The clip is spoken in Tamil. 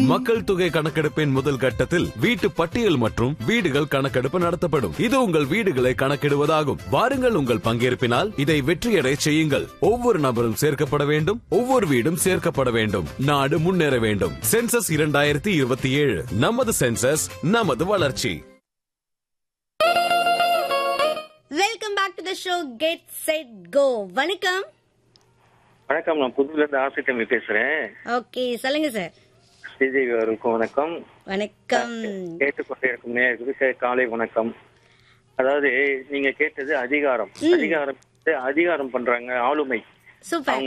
மக்கள் தொகை கணக்கெடுப்பின் முதல் கட்டத்தில் வீட்டு பட்டியல் மற்றும் வீடுகள் கணக்கெடுப்பு நடத்தப்படும் இது உங்கள் வீடுகளை கணக்கிடுவதாகும் வாருங்கள் உங்கள் பங்கேற்பினால் இதை வெற்றியடை செய்யுங்கள் ஒவ்வொரு நபரும் சேர்க்கப்பட வேண்டும் ஒவ்வொரு வீடும் சேர்க்கப்பட வேண்டும் நாடு முன்னேற வேண்டும் சென்சஸ் இரண்டாயிரத்தி இருபத்தி ஏழு நமது சென்சஸ் நமது வளர்ச்சி welcome back to the show get set go வணக்கம் வணக்கம் நான் புதுல இருந்து ஆசை தம்பி பேசுறேன் ஓகே சொல்லுங்க சார் ஸ்ரீதேவி அவருக்கும் வணக்கம் வணக்கம் கேட்டுக்கொண்டே இருக்கும் நேயர்களுக்கு காலை வணக்கம் அதாவது நீங்க கேட்டது அதிகாரம் அதிகாரம் அதிகாரம் பண்றாங்க ஆளுமை சூப்பர்